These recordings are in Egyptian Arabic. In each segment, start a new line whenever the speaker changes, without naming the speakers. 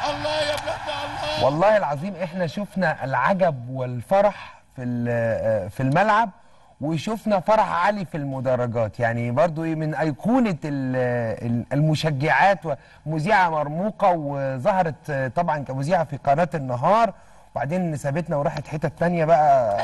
الله يا ابن الله
والله العظيم احنا شفنا العجب والفرح في ال- في الملعب وشفنا فرح عالي في المدرجات يعني برضو ايه من ايقونه ال- ال- المشجعات ومذيعه مرموقه وظهرت طبعا كمذيعه في قناه النهار وبعدين سابتنا وراحت حتت تانية بقى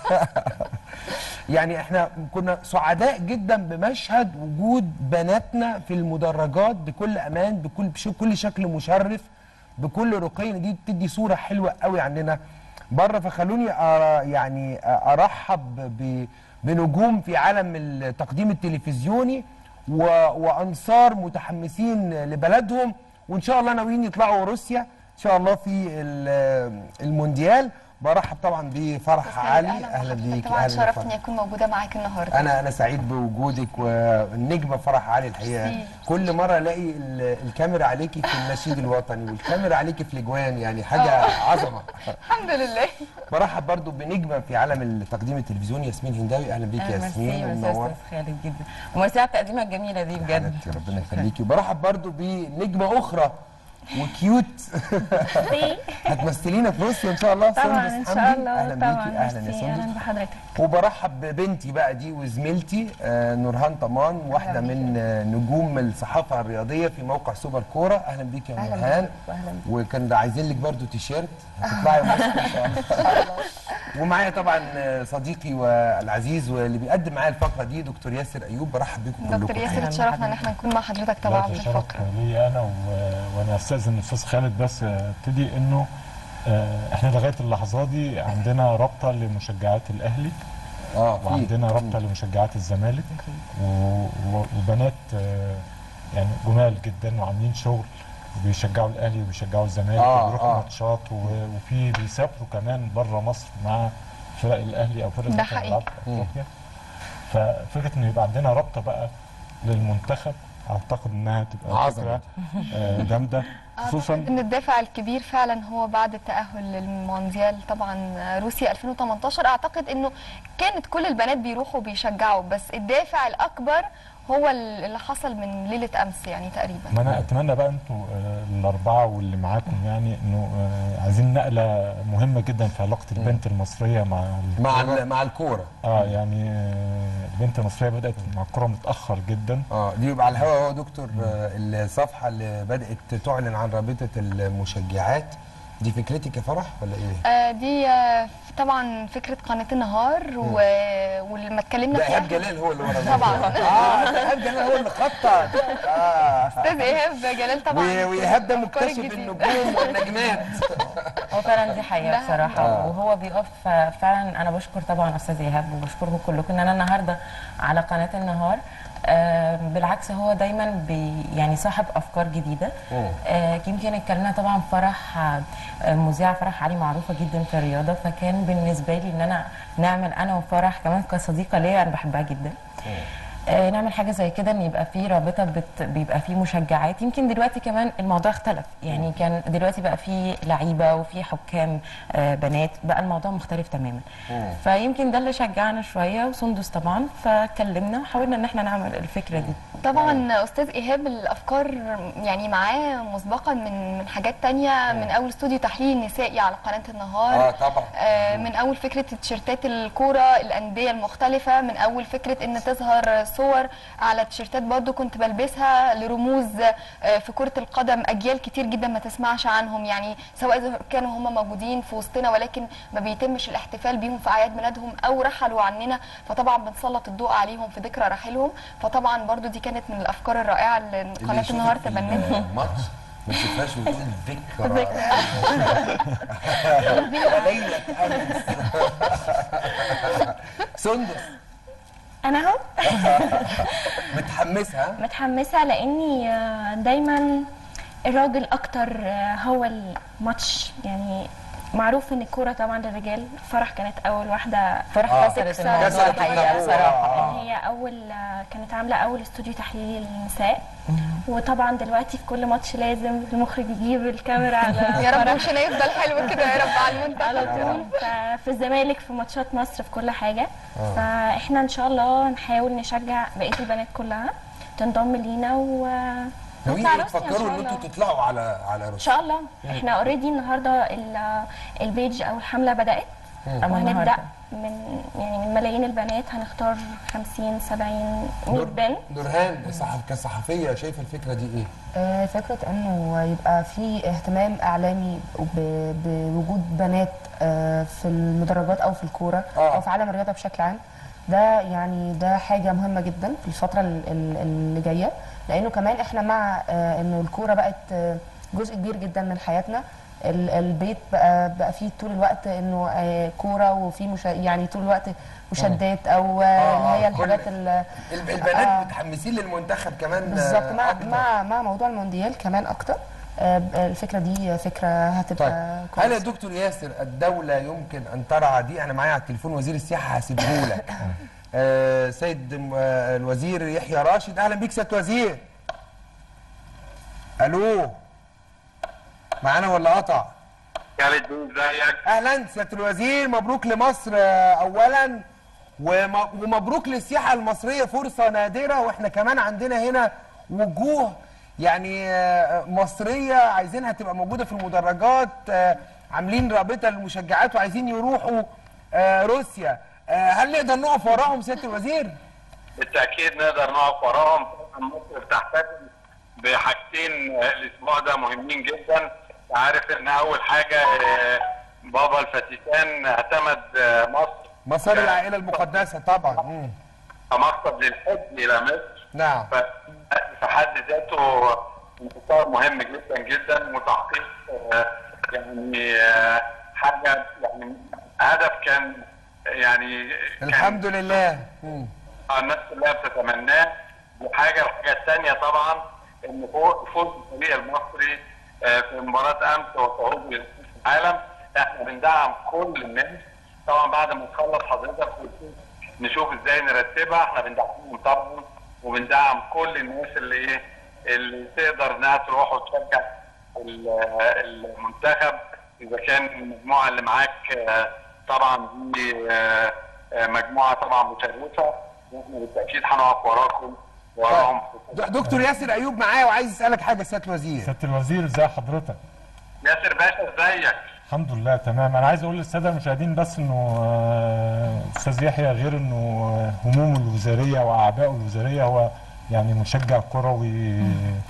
يعني احنا كنا سعداء جدا بمشهد وجود بناتنا في المدرجات بكل امان بكل بكل شكل مشرف بكل رقي دي بتدي صوره حلوه قوي عننا بره فخلوني أرى يعني ارحب ب- بنجوم في عالم التقديم التلفزيوني و- وانصار متحمسين لبلدهم وان شاء الله ناويين يطلعوا روسيا ان شاء الله في ال- المونديال برحب طبعا بفرح علي اهلا بيك
طبعا
اهلا
شرف
بفرح.
اني اكون موجوده معاك النهارده
انا انا سعيد بوجودك والنجمه فرح علي الحقيقه
ميرسي.
كل مره الاقي ال- الكاميرا عليكي في النشيد الوطني والكاميرا عليكي في الاجوان يعني حاجه عظمه
الحمد لله
برحب برضو بنجمه في عالم التقديم التلفزيوني ياسمين هنداوي اهلا بيك يا ياسمين
ميرسي
ومنور
استاذ خالد جدا وميرسي على التقديمه الجميله دي بجد
حبيبتي ربنا يخليكي وبرحب برضو بنجمه اخرى وكيوت هتمثلينا في روسيا ان شاء الله
طبعا
سندس
ان شاء
حمدي.
الله
اهلا
طبعا
بيكي اهلا يا
ميرسي،
سندس
اهلا بحضرتك
وبرحب ببنتي بقى دي وزميلتي آه، نورهان طمان واحده من آه، نجوم الصحافه الرياضيه في موقع سوبر كوره اهلا بيك يا
أهلاً
نورهان
بيك، وأهلاً بيك.
وكان عايزين لك برضو تيشيرت هتطلعي مصر ان شاء الله ومعايا طبعا آه، صديقي والعزيز واللي بيقدم معايا الفقره دي دكتور ياسر ايوب برحب بيكم كلكم
دكتور ياسر
أهلاً
اتشرفنا ان
بحضرتك.
احنا نكون مع حضرتك طبعا
لا
في
تشرف
الفقره
لي انا و... وانا استاذن الاستاذ خالد بس ابتدي انه آه، احنا لغايه اللحظه دي عندنا رابطه لمشجعات الاهلي
اه في
وعندنا رابطه لمشجعات الزمالك و... و... وبنات آه، يعني جمال جدا وعاملين شغل وبيشجعوا الاهلي وبيشجعوا الزمالك
آه،
وبيروحوا
آه.
ماتشات و... وفي بيسافروا كمان بره مصر مع فرق الاهلي او فرق
ده
مثلاً
حقيقي.
ألعاب في افريقيا ففكره ان يبقى عندنا رابطه بقى للمنتخب اعتقد انها تبقى
عظمة.
فكره آه، جامده خصوصا
ان الدافع الكبير فعلا هو بعد التاهل للمونديال طبعا روسيا 2018 اعتقد انه كانت كل البنات بيروحوا بيشجعوا بس الدافع الاكبر هو اللي حصل من ليله امس يعني تقريبا
ما انا اتمنى بقى انتوا آه، الاربعه واللي معاكم يعني انه آه، عايزين نقله مهمه جدا في علاقه البنت المصريه مع
مع
الكرة.
ال- مع الكوره
اه يعني آه، البنت المصريه بدات مع الكره متاخر جدا
اه دي يبقى على الهواء هو دكتور آه، الصفحه اللي بدات تعلن عن رابطه المشجعات دي فكرتك يا فرح ولا ايه؟
آه دي آه طبعا فكره قناه النهار و... ولما اتكلمنا
ده ايهاب
فيها
جلال هو اللي ورا
طبعا.
اه ده ايهاب جلال هو اللي خطط اه
استاذ ايهاب جلال طبعا
و- وايهاب ده
أفكار
مكتشف
الجديدة.
النجوم والنجمات
هو فعلا دي حقيقه
ده
بصراحه
آه.
وهو بيقف فعلا انا بشكر طبعا استاذ ايهاب وبشكركم كلكم ان انا النهارده على قناه النهار آه بالعكس هو دايما بي يعني صاحب افكار جديده آه يمكن اتكلمنا طبعا فرح آه مذيعه فرح علي معروفه جدا في الرياضه فكان بالنسبه لي ان انا نعمل انا وفرح كمان كصديقه ليا انا بحبها جدا آه، نعمل حاجه زي كده ان يبقى في رابطه بت... بيبقى في مشجعات يمكن دلوقتي كمان الموضوع اختلف يعني كان دلوقتي بقى في لعيبه وفي حكام آه، بنات بقى الموضوع مختلف تماما فيمكن ده اللي شجعنا شويه وسندس طبعا فكلمنا وحاولنا ان احنا نعمل الفكره دي
طبعا استاذ ايهاب الافكار يعني معاه مسبقا من من حاجات تانية من اول استوديو تحليل نسائي على قناه النهار
اه طبعا
آه، من اول فكره تيشيرتات الكوره الانديه المختلفه من اول فكره ان تظهر صور على تيشيرتات برضو كنت بلبسها لرموز آه، في كره القدم اجيال كتير جدا ما تسمعش عنهم يعني سواء إذا كانوا هم موجودين في وسطنا ولكن ما بيتمش الاحتفال بيهم في اعياد ميلادهم او رحلوا عننا فطبعا بنسلط الضوء عليهم في ذكرى رحيلهم فطبعا برضو دي كانت من الافكار الرائعه اللي
اللي
قناه
يشوفك
النهار
في
تبنتها
الماتش ما تشوفهاش وتقول ذكرى ليلة امس سندس
انا اهو
متحمسه ها؟
متحمسه لاني آه، دايما الراجل اكتر آه، هو الماتش يعني معروف ان الكوره طبعا للرجال فرح كانت اول واحده
فرح
آه.
كسرت
تكسر.
الموضوع
كسرت
الحقيقه
التابو.
بصراحه
آه.
هي اول آه، كانت عامله اول استوديو تحليلي للنساء وطبعا دلوقتي في كل ماتش لازم المخرج يجيب الكاميرا على
يا رب
فرح
وشنا يفضل حلو كده يا رب على المنتخب
على طول ف- في الزمالك في ماتشات مصر في كل حاجه فاحنا ان شاء الله نحاول نشجع بقيه البنات كلها تنضم لينا و
ناويين
نطلع روسيا إن
تفكروا
شاء
ان
الله.
انتوا تطلعوا على على
ان
روسيا
شاء الله احنا اوريدي النهارده ال- البيج او الحمله بدات
أما
وهنبدا
النهاردة.
من يعني من ملايين البنات هنختار 50 70 100 بنت
نورهان صحف كصحفيه شايفه الفكره دي ايه؟
آه، فكرة انه يبقى في اهتمام اعلامي ب- بوجود بنات آه، في المدرجات او في الكورة
آه.
او في عالم الرياضة بشكل عام ده يعني ده حاجة مهمة جدا في الفترة ال- ال- اللي جاية لانه كمان احنا مع آه، انه الكورة بقت آه، جزء كبير جدا من حياتنا ال- البيت بقى بقى فيه طول الوقت انه آه، كورة وفي مشا... يعني طول الوقت مشادات او آه،
آه،
اللي هي
كل-
الحاجات ال-
الب- البنات
آه.
متحمسين للمنتخب كمان
بالظبط
آه،
مع
أكتر.
مع مع موضوع المونديال كمان اكتر آه، الفكره دي فكره هتبقى
طيب هل يا
كويسه
دكتور ياسر الدولة يمكن أن ترعى دي أنا معايا على التليفون وزير السياحة هسيبه لك آه سيد م- آه الوزير يحيى راشد أهلا بيك سيادة وزير ألو معانا ولا قطع
خالد بيه ازيك؟
أهلا سيادة الوزير مبروك لمصر آه أولا وم- ومبروك للسياحة المصرية فرصة نادرة وإحنا كمان عندنا هنا وجوه يعني آه، مصرية عايزينها تبقى موجودة في المدرجات آه، عاملين رابطة للمشجعات وعايزين يروحوا آه، روسيا آه، هل نقدر نقف وراهم سيادة الوزير؟
بالتاكيد نقدر نقف وراهم مصر بتحتفل بحاجتين آه، الاسبوع ده مهمين جدا عارف ان اول حاجه آه، بابا الفاتيكان اعتمد آه، مصر
مسار العائلة المقدسة طبعا مم.
كمقصد للحج الى مصر
نعم
ف- في حد ذاته انتصار مهم جدا جدا وتحقيق آه، يعني آه، حاجه يعني هدف كان يعني كان
الحمد لله مم.
الناس كلها بتتمناه دي حاجه الحاجه الثانيه طبعا ان فوق- فوز الفريق المصري آه، في مباراه امس وصعود لكأس العالم احنا بندعم كل الناس طبعا بعد ما تخلص حضرتك ونشوف- نشوف ازاي نرتبها احنا بندعمهم طبعا وبندعم كل الناس اللي ايه اللي تقدر انها تروح وتشجع ال- المنتخب اذا كان المجموعه اللي معاك آه، طبعا دي آه، آه، مجموعه طبعا مشرفه واحنا بالتاكيد هنقف وراكم وراهم
د- دكتور ياسر أيوب معايا وعايز يسألك حاجة سيادة الوزير
سياده الوزير ازي حضرتك
ياسر باشا ازيك
الحمد لله تمام انا عايز اقول للساده المشاهدين بس انه آه، استاذ يحيى غير انه آه، همومه الوزاريه واعبائه الوزاريه هو يعني مشجع كروي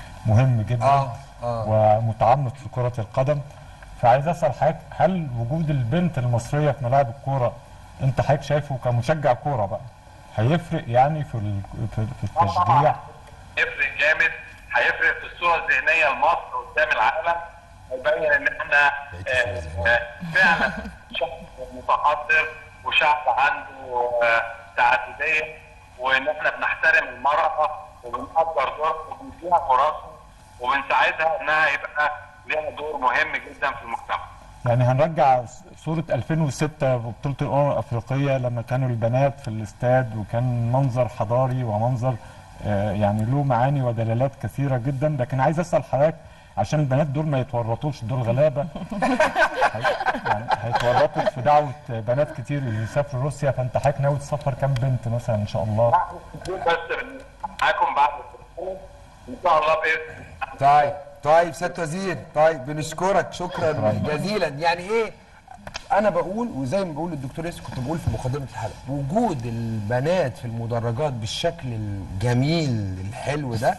مهم جدا
آه، آه.
ومتعمق في كره القدم فعايز اسال حضرتك هل وجود البنت المصريه في ملاعب الكوره انت حضرتك شايفه كمشجع كوره بقى هيفرق يعني في ال- في في التشجيع
هيفرق جامد هيفرق في الصوره الذهنيه لمصر قدام العالم هيبين ان احنا آه، آه، فعلا شعب متحضر وشعب عنده آه، تعدديه وان احنا بنحترم المراه وبنقدر دورها وبنديها فرصها وبنساعدها انها يبقى لها دور مهم جدا في المجتمع.
يعني هنرجع صورة 2006 ببطولة الأمم الأفريقية لما كانوا البنات في الاستاد وكان منظر حضاري ومنظر آه، يعني له معاني ودلالات كثيرة جدا لكن عايز أسأل حضرتك عشان البنات دول ما يتورطوش دول غلابة هي- يعني هيتورطوا في دعوة بنات كتير اللي يسافروا روسيا فأنت حضرتك ناوي تسافر كام بنت مثلا إن شاء الله؟
بس معاكم بعد الفصل. ان شاء الله باذن
طيب طيب سيادة وزير طيب بنشكرك شكرا جزيلا يعني ايه انا بقول وزي ما بقول الدكتور ياسر كنت بقول في مقدمه الحلقه وجود البنات في المدرجات بالشكل الجميل الحلو ده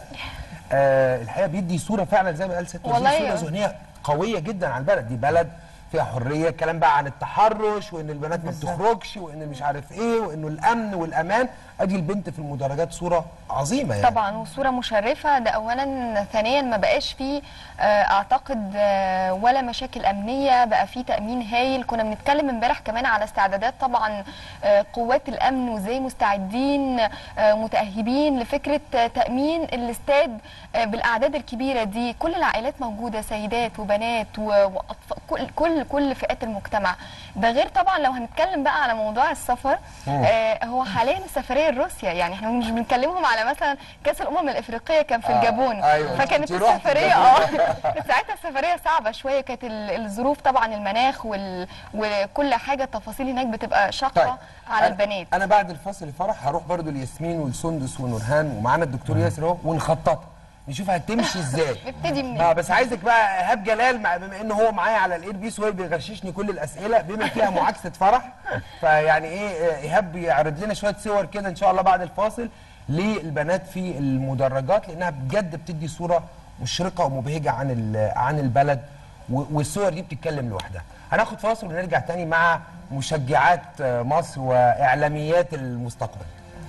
آه الحقيقه بيدي صوره فعلا زي ما قال سيادة
والله
وزير صوره ذهنيه قويه جدا على البلد دي بلد فيها حريه كلام بقى عن التحرش وان البنات ما بتخرجش وان مش عارف ايه وانه الامن والامان ادي البنت في المدرجات صوره عظيمه يعني
طبعا وصوره مشرفه ده اولا ثانيا ما بقاش فيه آه، اعتقد آه، ولا مشاكل امنيه بقى فيه تامين هايل كنا بنتكلم امبارح كمان على استعدادات طبعا آه، قوات الامن وازاي مستعدين آه، متاهبين لفكره آه، تامين الاستاد آه، بالاعداد الكبيره دي كل العائلات موجوده سيدات وبنات و- واطفال كل كل كل فئات المجتمع ده غير طبعا لو هنتكلم بقى على موضوع السفر آه، هو حاليا السفريه لروسيا يعني احنا مش بنكلمهم على مثلا كاس الامم الافريقيه كان في
آه،
الجابون
أيوة،
فكانت
أنت رحتي
السفريه اه كانت ساعتها السفريه صعبه شويه كانت ال- الظروف طبعا المناخ وال... وكل حاجه التفاصيل هناك بتبقى شاقه على
أنا-
البنات
انا بعد الفصل الفرح هروح برضو لياسمين ولسندس ونورهان ومعانا الدكتور ياسر اهو ونخططها نشوف هتمشي ازاي
نبتدي منين؟
اه بس عايزك بقى ايهاب جلال مع بما ان هو معايا على الاير بيس وهو بيغششني كل الاسئله بما فيها معاكسه فرح فيعني ايه آه، ايهاب بيعرض لنا شويه صور كده ان شاء الله بعد الفاصل للبنات في المدرجات لانها بجد بتدي صوره مشرقه ومبهجه عن ال- عن البلد و- والصور دي بتتكلم لوحدها هناخد فاصل ونرجع تاني مع مشجعات آه، مصر واعلاميات المستقبل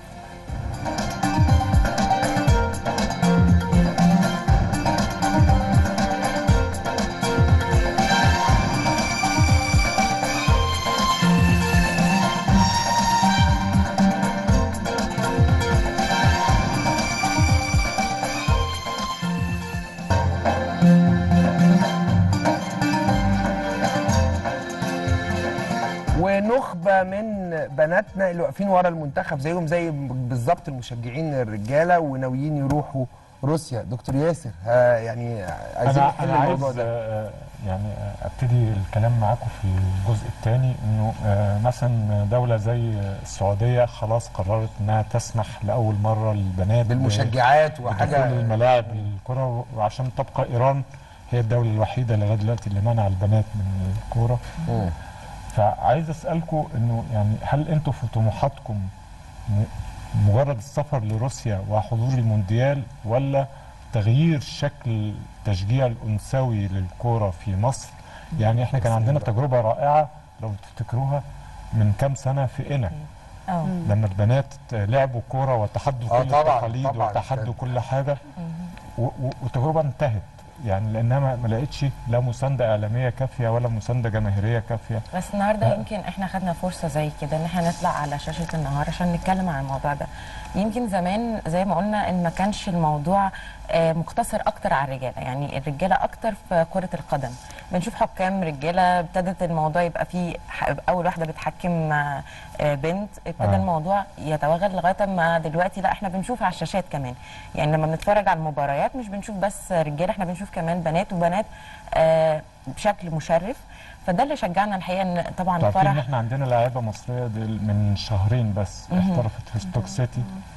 ونخبه من بناتنا اللي واقفين ورا المنتخب زيهم زي بالظبط المشجعين الرجاله وناويين يروحوا روسيا دكتور ياسر ها يعني عايزين
انا
نحل
انا عايز
الموضوع ده
آه، يعني آه، ابتدي الكلام معاكم في الجزء الثاني انه آه، مثلا دوله زي السعوديه خلاص قررت انها تسمح لاول مره للبنات ب-
بالمشجعات
بدخول
وحاجه
الملاعب الكره وعشان تبقى ايران هي الدوله الوحيده لغايه دلوقتي اللي منع البنات من الكوره
مم.
فعايز اسالكم انه يعني هل انتوا في طموحاتكم م- مجرد السفر لروسيا وحضور المونديال ولا تغيير شكل التشجيع الانثوي للكوره في مصر يعني احنا كان عندنا تجربه رائعه لو تفتكروها من كام سنه في قنا
اه
لما البنات لعبوا كوره وتحدوا
آه
كل
طبعاً،
التقاليد
طبعاً.
وتحدوا كل حاجه و- و- والتجربه انتهت يعني لانها ما ما لقيتش لا مسانده اعلاميه كافيه ولا مسانده جماهيريه كافيه
بس النهارده يمكن احنا خدنا فرصه زي كده ان احنا نطلع على شاشه النهار عشان نتكلم عن الموضوع ده يمكن زمان زي ما قلنا ان ما كانش الموضوع آه، مقتصر اكتر على الرجاله يعني الرجاله اكتر في كره القدم بنشوف حكام رجاله ابتدت الموضوع يبقى فيه ح- اول واحده بتحكم آه، آه، بنت ابتدى
آه.
الموضوع يتوغل لغايه ما دلوقتي لا احنا بنشوف على الشاشات كمان يعني لما بنتفرج على المباريات مش بنشوف بس رجاله احنا بنشوف كمان بنات وبنات آه، بشكل مشرف فده اللي شجعنا الحقيقه ان طبعا
تعرفين ان
فرح
احنا عندنا لاعيبه مصريه دل- من شهرين بس احترفت في ستوك سيتي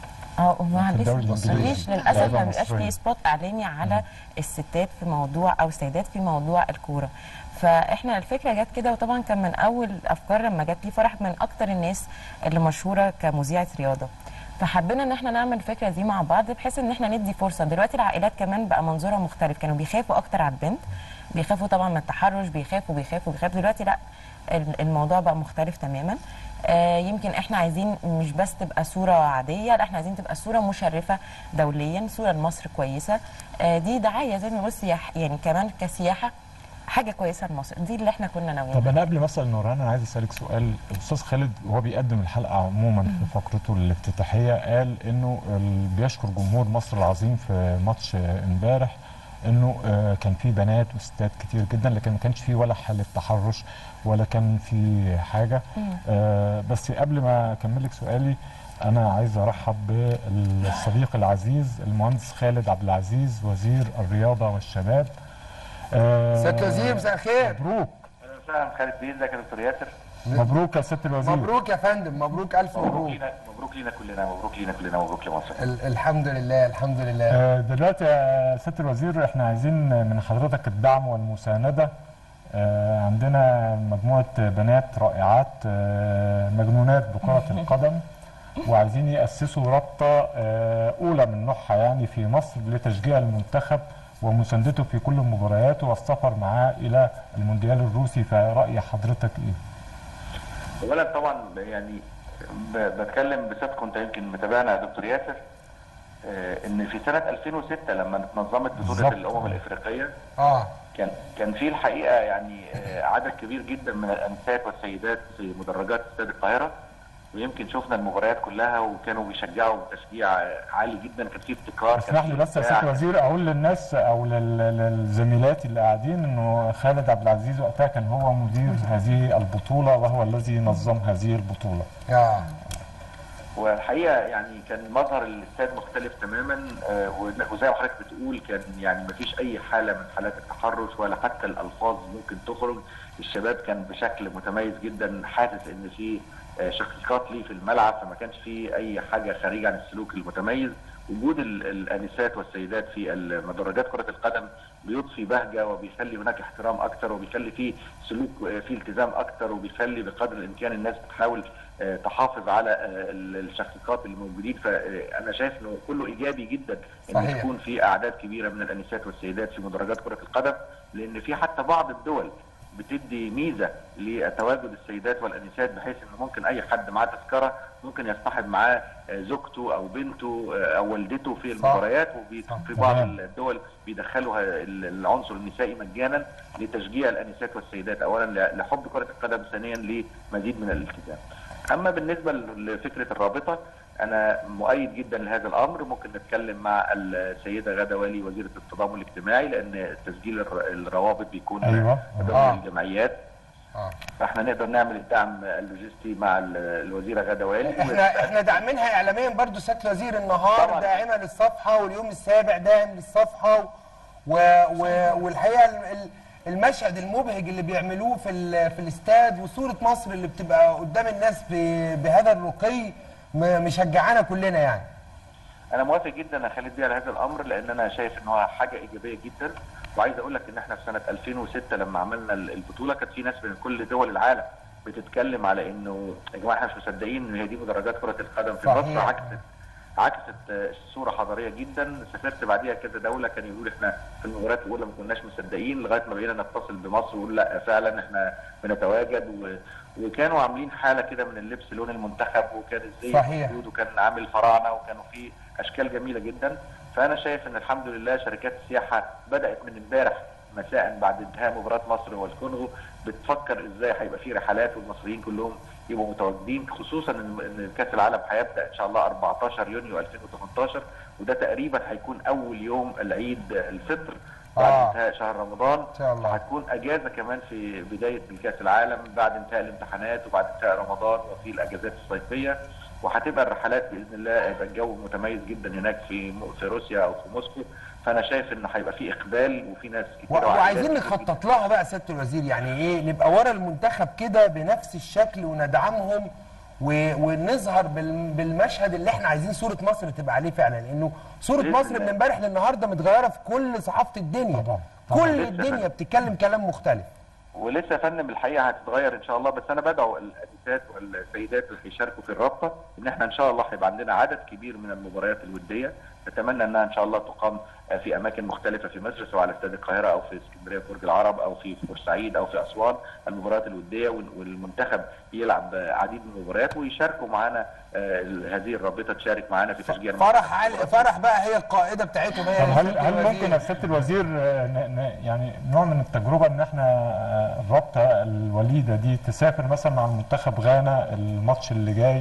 اه معلش
الدوري الإنجليزي.
معلش للاسف
لعيبة
ما بيبقاش
مصرية.
في سبوت اعلامي على الستات في موضوع او السيدات في موضوع الكوره فاحنا الفكره جت كده وطبعا كان من اول افكار لما جت لي فرح من اكتر الناس اللي مشهوره كمذيعه رياضه فحبينا ان احنا نعمل الفكره دي مع بعض بحيث ان احنا ندي فرصه دلوقتي العائلات كمان بقى منظورها مختلف كانوا بيخافوا اكتر على البنت بيخافوا طبعا من التحرش بيخافوا بيخافوا بيخافوا دلوقتي لا ال- الموضوع بقى مختلف تماما آه، يمكن احنا عايزين مش بس تبقى صوره عاديه لا احنا عايزين تبقى صوره مشرفه دوليا صوره لمصر كويسه آه، دي دعايه زي ما بنقول سياح يعني كمان كسياحه حاجه كويسه لمصر دي اللي احنا كنا ناويين
طب انا قبل ما اسال نوران انا عايز اسالك سؤال الاستاذ خالد وهو بيقدم الحلقه عموما في فقرته الافتتاحيه قال انه ال- بيشكر جمهور مصر العظيم في ماتش آه، امبارح انه آه، كان في بنات وستات كتير جدا لكن ما كانش في ولا حاله تحرش ولا كان في حاجه آه، بس قبل ما اكمل لك سؤالي انا عايز ارحب بالصديق العزيز المهندس خالد عبد العزيز وزير الرياضه والشباب آه،
ست وزير مساء الخير
مبروك
اهلا وسهلا خالد بيه ازيك يا دكتور ياسر
مبروك يا ست الوزير
مبروك يا فندم مبروك الف
مبروك
مبروك
لينا مبروك لينا كلنا مبروك لينا كلنا مبروك لمصر
ال- الحمد لله الحمد لله
آه، دلوقتي يا ست الوزير احنا عايزين من حضرتك الدعم والمساندة آه، عندنا مجموعة بنات رائعات آه، مجنونات بكرة القدم وعايزين يأسسوا رابطة آه، أولى من نوعها يعني في مصر لتشجيع المنتخب ومساندته في كل مبارياته والسفر معاه إلى المونديال الروسي فرأي حضرتك إيه؟
اولا طبعا يعني ب- بتكلم بصدق انت يمكن متابعنا يا دكتور ياسر آه، ان في سنه 2006 لما اتنظمت بطوله
بالظبط.
الامم الافريقيه
اه
كان كان في الحقيقه يعني آه، عدد كبير جدا من الانسات والسيدات في مدرجات استاد القاهره ويمكن شفنا المباريات كلها وكانوا بيشجعوا تشجيع عالي جدا كان في ابتكار كان
اسمح
في
لي بس يا
إبداع.
ست وزير اقول للناس او لل- للزميلات اللي قاعدين انه خالد عبد العزيز وقتها كان هو مدير هذه البطوله وهو الذي نظم هذه البطوله.
اه
والحقيقه يعني كان مظهر الاستاد مختلف تماما آه، وزي ما حضرتك بتقول كان يعني ما فيش اي حاله من حالات التحرش ولا حتى الالفاظ ممكن تخرج الشباب كان بشكل متميز جدا حاسس ان في آه، شقيقات ليه في الملعب فما كانش في اي حاجه خارجه عن السلوك المتميز
وجود ال- الانسات والسيدات في مدرجات كره القدم بيضفي بهجه وبيخلي هناك احترام اكتر وبيخلي فيه سلوك آه، فيه التزام اكتر وبيخلي بقدر الامكان الناس بتحاول آه، تحافظ على آه، ال- الشخصيات اللي موجودين فانا شايف انه كله ايجابي جدا ان
صحيح.
يكون في اعداد كبيره من الانسات والسيدات في مدرجات كره القدم لان في حتى بعض الدول بتدي ميزه لتواجد السيدات والانسات بحيث ان ممكن اي حد معاه تذكره ممكن يصطحب معاه آه، زوجته او بنته آه، او والدته في المباريات وفي بعض
تمام.
الدول بيدخلوا ه- ال- العنصر النسائي مجانا لتشجيع الانسات والسيدات اولا ل- لحب كره القدم ثانيا لمزيد من الالتزام. اما بالنسبه لفكره الرابطه انا مؤيد جدا لهذا الامر ممكن نتكلم مع السيده غاده والي وزيره التضامن الاجتماعي لان تسجيل الر- الروابط بيكون
أيوة.
ضمن
آه.
الجمعيات
آه.
فاحنا نقدر نعمل الدعم اللوجستي مع ال- الوزيره غاده والي
احنا احنا داعمينها اعلاميا برضو سياده الوزير النهار
طبعاً.
داعمه للصفحه واليوم السابع داعم للصفحه و و والحقيقه ال- ال- المشهد المبهج اللي بيعملوه في ال- في الاستاد وصوره مصر اللي بتبقى قدام الناس ب- بهذا الرقي م- مشجعانا كلنا يعني
انا موافق جدا يا خالد بيه على هذا الامر لان انا شايف ان هو حاجه ايجابيه جدا وعايز اقول لك ان احنا في سنه 2006 لما عملنا ال- البطوله كانت في ناس من كل دول العالم بتتكلم على انه يا جماعه احنا مش مصدقين ان هي دي مدرجات كره القدم في
صحيح.
مصر عكست عكست آه، صوره حضاريه جدا سافرت بعديها كذا دوله كانوا يقولوا احنا في المباريات الاولى ما كناش مصدقين لغايه ما بقينا نتصل بمصر ونقول لا فعلا احنا بنتواجد و... وكانوا عاملين حاله كده من اللبس لون المنتخب وكان الزي
صحيح.
موجود وكان عامل فراعنه وكانوا في اشكال جميله جدا فانا شايف ان الحمد لله شركات السياحه بدات من امبارح مساء بعد انتهاء مباراه مصر والكونغو بتفكر ازاي هيبقى في رحلات والمصريين كلهم يبقوا متواجدين خصوصا ان إن كاس العالم هيبدا ان شاء الله 14 يونيو 2018 وده تقريبا هيكون اول يوم العيد الفطر بعد
آه.
انتهاء شهر رمضان
إن شاء الله.
هتكون اجازه كمان في بدايه كاس العالم بعد انتهاء الامتحانات وبعد انتهاء رمضان وفي الاجازات الصيفيه وهتبقى الرحلات باذن الله هيبقى الجو متميز جدا هناك في م- في روسيا او في موسكو فانا شايف ان هيبقى في اقبال وفي ناس
و-
كتير
وعايزين
وعائلات كتير
نخطط لها بقى سياده الوزير يعني ايه نبقى ورا المنتخب كده بنفس الشكل وندعمهم و... ونظهر بال... بالمشهد اللي احنا عايزين صوره مصر تبقى عليه فعلا لانه صوره
بإذن
مصر
الله.
من امبارح للنهارده متغيره في كل صحافه الدنيا
طبعاً. طبعاً.
كل
لسه
الدنيا
فعلا.
بتتكلم كلام مختلف
ولسه يا فندم الحقيقه هتتغير ان شاء الله بس انا بدعو الانسات والسيدات اللي هيشاركوا في الرابطه ان احنا ان شاء الله هيبقى عندنا عدد كبير من المباريات الوديه نتمنى انها ان شاء الله تقام في اماكن مختلفه في مصر سواء على استاد القاهره او في اسكندريه برج العرب او في بورسعيد او في اسوان المباريات الوديه وال- والمنتخب يلعب عديد من المباريات ويشاركوا معانا آه، هذه الرابطه تشارك معانا في تشجيع
فرح علي فرح بقى هي القائده بتاعتهم هي
طب هل
سيادة
هل
الوزير.
ممكن يا سياده الوزير آه، ن- ن- يعني نوع من التجربه ان احنا آه، الرابطه الوليده دي تسافر مثلا مع المنتخب غانا الماتش اللي جاي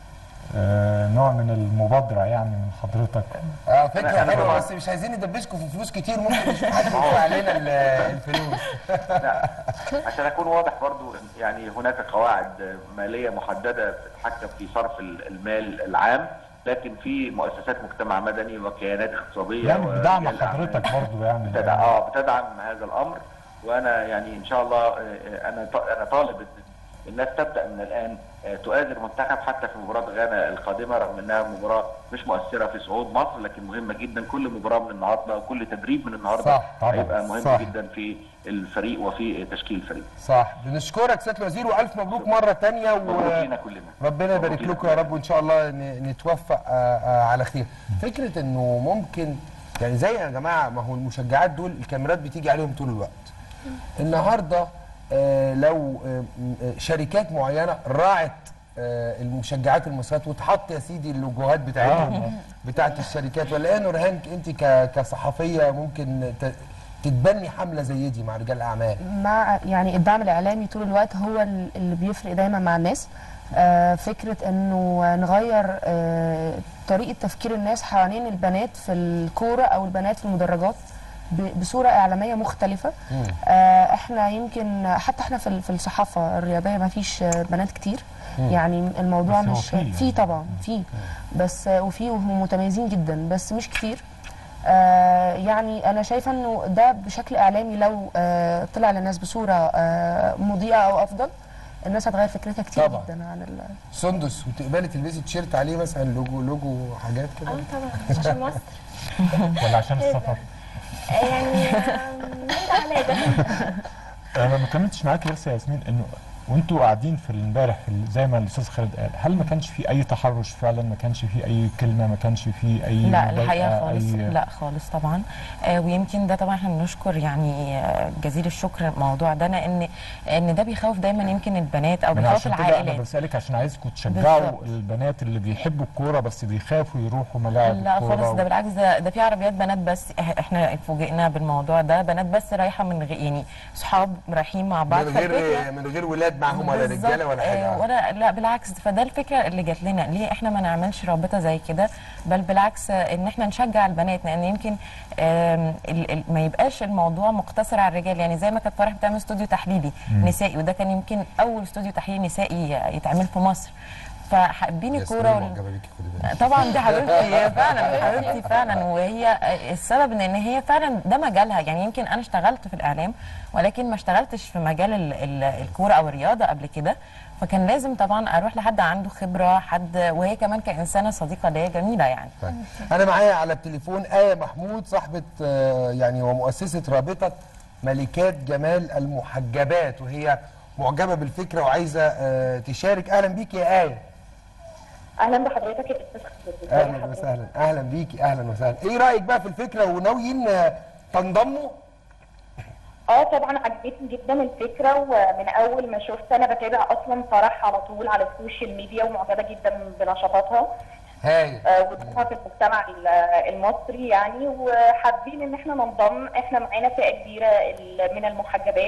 آه، نوع من المبادره يعني من حضرتك
اه فكره
أنا- أنا
حلوه
طبعاً-
بس مش عايزين ندبسكم في فلوس كتير ممكن نشوف حد يدفع علينا ال- الفلوس
لا عشان اكون واضح برضو يعني هناك قواعد ماليه محدده بتتحكم في صرف المال العام لكن في مؤسسات مجتمع مدني وكيانات اقتصاديه
يعني بدعم
ورجال أعمال
حضرتك برضه يعني
بتدعم اه بتدعم هذا الامر وانا يعني ان شاء الله آه، انا ط- انا طالب ان الناس تبدا من الان آه، تؤازر منتخب حتى في مباراه غانا القادمه رغم انها مباراه مش مؤثره في صعود مصر لكن مهمه جدا كل مباراه من النهارده وكل تدريب من النهارده
صح،
طبعاً.
هيبقى مهم
صح.
جدا في الفريق وفي تشكيل الفريق
صح بنشكرك سياده الوزير والف مبروك مره تانية
مبروك
و...
لينا كلنا
ربنا يبارك
مبروك
لكم
لينا
يا رب وان شاء الله ن- نتوفق آه، آه، على خير فكره انه ممكن يعني زي يا جماعه ما هو المشجعات دول الكاميرات بتيجي عليهم طول الوقت النهارده آه، لو آه، م- آه، شركات معينه راعت آه، المشجعات المصريات وتحط يا سيدي اللوجوهات بتاعتهم بتاعت الشركات ولا ايه نورهان انت ك- كصحفيه ممكن ت- تتبني حمله زي دي مع رجال الاعمال
مع يعني الدعم الاعلامي طول الوقت هو ال- اللي بيفرق دايما مع الناس آه، فكره انه نغير آه، طريقه تفكير الناس حوالين البنات في الكوره او البنات في المدرجات ب- بصوره اعلاميه مختلفه آه، احنا يمكن حتى احنا في ال- في الصحافه الرياضيه ما فيش آه، بنات كتير يعني الموضوع
بس هو
مش
فيه يعني.
في طبعا في بس آه، وفي وهم متميزين جدا بس مش كتير آه، يعني انا شايفه انه ده بشكل اعلامي لو آه، طلع للناس بصوره آه، مضيئه او افضل الناس هتغير فكرتها كتير
طبعاً.
جدا عن ال...
سندس وتقبلي تلبسي تيشيرت عليه مثلا لوجو لوجو حاجات كده
اه طبعا عشان مصر
ولا عشان السفر
آه، يعني آم، ده على ده
انا ما كملتش معاكي بس يا ياسمين انه وانتوا قاعدين في امبارح في ال- زي ما الاستاذ خالد قال هل ما كانش في اي تحرش فعلا ما كانش في اي كلمه ما كانش في اي
لا
مضايقة،
الحقيقه خالص
أي
لا خالص طبعا آه ويمكن ده طبعا احنا بنشكر يعني آه جزيل الشكر الموضوع ده لان ان ده بيخوف دايما يمكن البنات او
ما أنا
بيخوف
عشان كده انا
العائلات
بسالك عشان عايزكم تشجعوا
بالظبط.
البنات اللي بيحبوا الكوره بس بيخافوا يروحوا ملاعب
لا
الكوره
خالص ده بالعكس ده, ده في عربيات بنات بس إح- احنا فوجئنا بالموضوع ده بنات بس رايحه من غير يعني صحاب رايحين مع بعض
من غير
فالفكرة-
من غير ولاد معاهم ولا
بالظبط،
رجاله ولا
آه،
حاجه
ولا لا بالعكس فده الفكره اللي جات لنا ليه احنا ما نعملش رابطه زي كده بل بالعكس آه، ان احنا نشجع البنات لان يمكن آم، ال- ال- ما يبقاش الموضوع مقتصر على الرجال يعني زي ما كانت فرح بتعمل استوديو تحليلي نسائي وده كان يمكن اول استوديو تحليلي نسائي يتعمل في مصر فحابين الكوره وال...
معجبه بيكي خدي بالك
طبعا دي حبيبتي هي فعلا حبيبتي فعلا وهي السبب ان إن هي فعلا ده مجالها يعني يمكن انا اشتغلت في الاعلام ولكن ما اشتغلتش في مجال ال- ال- الكوره او الرياضه قبل كده فكان لازم طبعا اروح لحد عنده خبره حد وهي كمان كانسانه صديقه ليا جميله يعني
طيب. انا معايا على التليفون آية محمود صاحبة آه، يعني ومؤسسة رابطة ملكات جمال المحجبات وهي معجبة بالفكرة وعايزة آه، تشارك اهلا بيكي يا آية
اهلا بحضرتك يا استاذ خالد ازي
اهلا
حضرتك؟
وسهلا اهلا بيكي اهلا وسهلا ايه رأيك بقى في الفكرة وناويين آه، تنضموا
اه طبعا عجبتني جدا الفكره ومن اول ما شفت انا بتابع اصلا فرح على طول على السوشيال ميديا ومعجبه جدا بنشاطاتها
هاي
آه، ودورها في المجتمع ال- المصري يعني وحابين ان احنا ننضم احنا معانا فئه كبيره ال- من المحجبات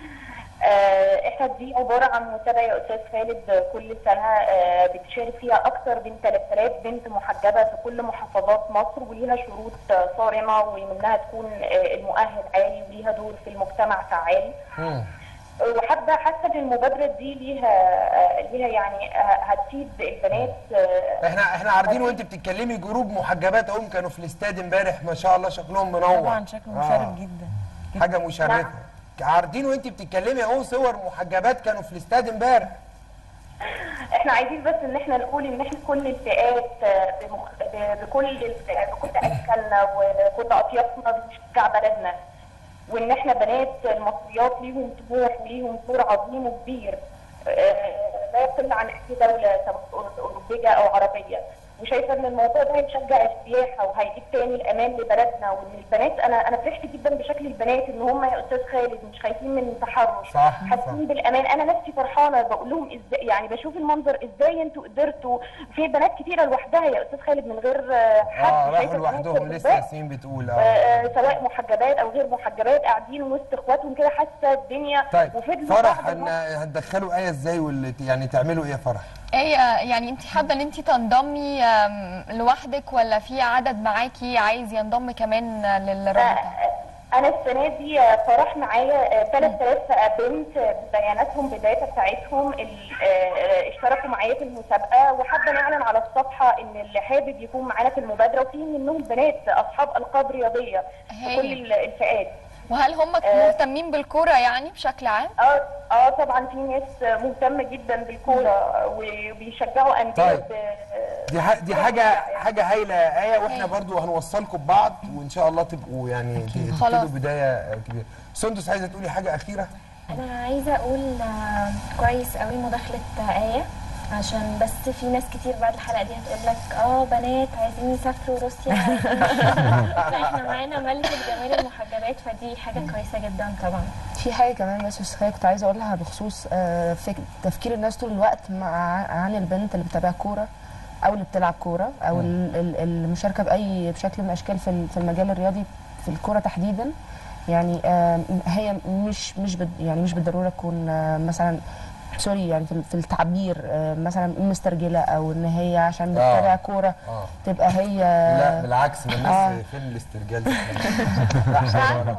آه، احنا دي عباره عن مسابقه يا استاذ خالد كل سنه آه، بتشارك فيها اكثر من 3000 بنت محجبه في كل محافظات مصر وليها شروط آه، صارمه ومنها تكون آه، المؤهل عالي وليها دور في المجتمع فعال
مم.
وحابه حاسه ان المبادره دي ليها آه، ليها يعني آه، هتفيد البنات آه،
احنا احنا عارضين وانت بتتكلمي جروب محجبات اهم كانوا في الاستاد امبارح ما شاء الله شكلهم منور
طبعا شكله
آه.
مشرف جدا
حاجه مشرفه عارضين وانت بتتكلمي اهو صور محجبات كانوا في الاستاد امبارح
احنا عايزين بس ان احنا نقول ان احنا كل الفئات آه، بمخ... ب- بكل الفئات بكل اشكالنا وكل اطيافنا بنشجع بلدنا وان احنا بنات المصريات ليهم طموح وليهم دور عظيم وكبير آه، لا يقل عن اي دوله سواء اوروبيه او عربيه وشايفه ان الموضوع ده هيشجع السياحه وهيجيب تاني الامان لبلدنا وان البنات انا انا فرحت جدا بشكل البنات ان هم يا استاذ خالد مش خايفين من التحرش
صح،
حاسين بالامان انا نفسي فرحانه بقول لهم ازاي يعني بشوف المنظر ازاي انتوا قدرتوا في بنات كتيره لوحدها يا استاذ خالد من غير آه، حد
اه
شايفة
راحوا
بنات
لوحدهم لسه
شباب،
ياسمين بتقول
آه،
اه
آه، سواء محجبات او غير محجبات قاعدين وسط اخواتهم كده حاسه الدنيا
طيب
وفضلوا
فرح
بعد
هن...
الماتش-
هتدخلوا ايه ازاي واللي يعني تعملوا ايه يا فرح
ايه يعني انت حابه ان انت تنضمي آم، لوحدك ولا في عدد معاكي عايز ينضم كمان للرابطه
انا السنه دي فرح معايا 3000 بنت بياناتهم بالداتا بتاعتهم ال- آه، اشتركوا معايا في المسابقه وحابه نعلن على الصفحه ان اللي حابب يكون معانا في المبادره وفي منهم بنات اصحاب القاب رياضيه في
هايل.
كل ال- الفئات
وهل هم
آه.
مهتمين بالكوره يعني بشكل عام
اه اه طبعا في ناس مهتمه جدا بالكوره وبيشجعوا انديه
طيب.
ب-
دي ح... دي حاجه حاجه هايله يا ايه واحنا برضو هنوصلكم ببعض وان شاء الله تبقوا يعني ت-
خلاص.
تبتدوا بدايه كبيره سندس عايزه تقولي حاجه اخيره
انا عايزه اقول آه، كويس قوي مداخله آية عشان بس في ناس كتير بعد الحلقه دي هتقول لك اه بنات عايزين يسافروا روسيا عايزين فاحنا معانا ملكه جمال المحجبات فدي حاجه كويسه جدا طبعا
في حاجه كمان بس بس خليك كنت عايزه اقولها بخصوص آه، فك- تفكير الناس طول الوقت مع عن البنت اللي بتتابع كوره او اللي بتلعب كوره او ال- ال- المشاركه باي بشكل من الاشكال في ال- في المجال الرياضي في الكوره تحديدا يعني آه، هي مش مش بد يعني مش بالضروره تكون آه، مثلا سوري يعني في- في التعبير آه، مثلا مسترجله او ان هي عشان بتتابع كوره
اه
تبقى هي
لا بالعكس ما الناس
آه.
فين الاسترجال ده مش عارفه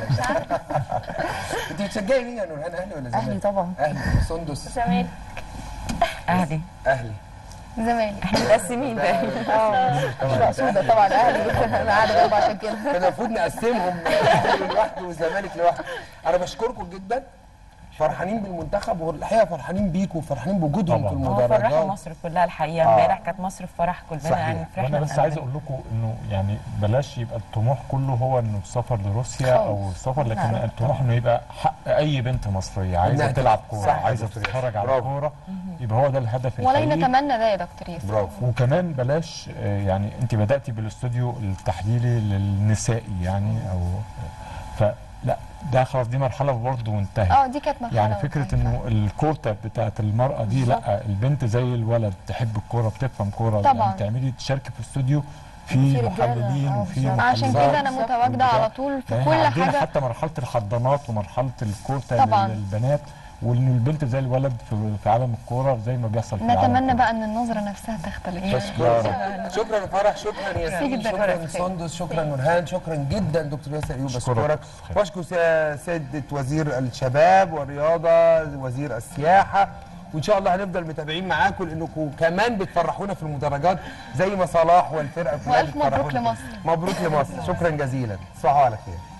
انت بتشجعي مين يا نورهان اهلي ولا زمالك؟
اهلي طبعا
اهلي سندس
زمان
اهلي
اهلي
زمان
احنا متقسمين بقى
مش مقصوده طبعا اهلي انا قاعده جنبه عشان كده
كان المفروض نقسمهم اهلي لوحده والزمالك لوحده انا بشكركم جدا فرحانين بالمنتخب والحقيقه فرحانين بيكم وفرحانين بوجودهم
طبعاً.
في
هو فرحوا
المدرجات
مصر كلها الحقيقه
آه.
امبارح كانت مصر في فرح كلنا
صحيح.
يعني فرحنا
وانا
من
بس عايز
قلبنا.
اقول لكم انه يعني بلاش يبقى الطموح كله هو انه السفر لروسيا او السفر لكن
لا.
الطموح انه يبقى حق اي بنت مصريه عايزه
إنها
تلعب
صح
كوره
يا
عايزه
دكتور ياسر.
تتفرج على
برافو.
الكوره يبقى هو ده الهدف
ولا
الحقيقي
نتمنى ده يا دكتور ياسر
برافو
وكمان بلاش آه، يعني انت بداتي بالاستوديو التحليلي للنسائي يعني او فلا ده خلاص دي مرحله برضه وانتهت
اه دي كانت مرحله
يعني فكره
وانتهت
انه الكوتا بتاعت المراه دي لا البنت زي الولد تحب الكوره بتفهم كوره
طبعاً.
يعني تعملي تشاركي في استوديو
في
في
رجالة،
محللين
آه،
وفي
بالظبط.
عشان
محللات
كده انا متواجده على طول في
يعني
كل
عندنا
حاجه
حتى مرحله الحضانات ومرحله الكوتا
طبعاً.
للبنات وان البنت زي الولد في, في عالم الكوره زي ما بيحصل في العالم
نتمنى
كله.
بقى ان النظره نفسها تختلف
شكرا شكرا يا فرح شكرا ياسمين
جدا.
شكرا سندس شكرا نورهان شكرا جدا دكتور ياسر ايوب
أشكرك.
بشكرك واشكر سيا- سياده وزير الشباب والرياضه وزير السياحه وان شاء الله هنفضل متابعين معاكم لانكم كمان بتفرحونا في المدرجات زي ما صلاح والفرقه كلها
وألف مبروك
بتفرحونا.
لمصر.
مبروك لمصر شكرا جزيلا تصبحوا على خير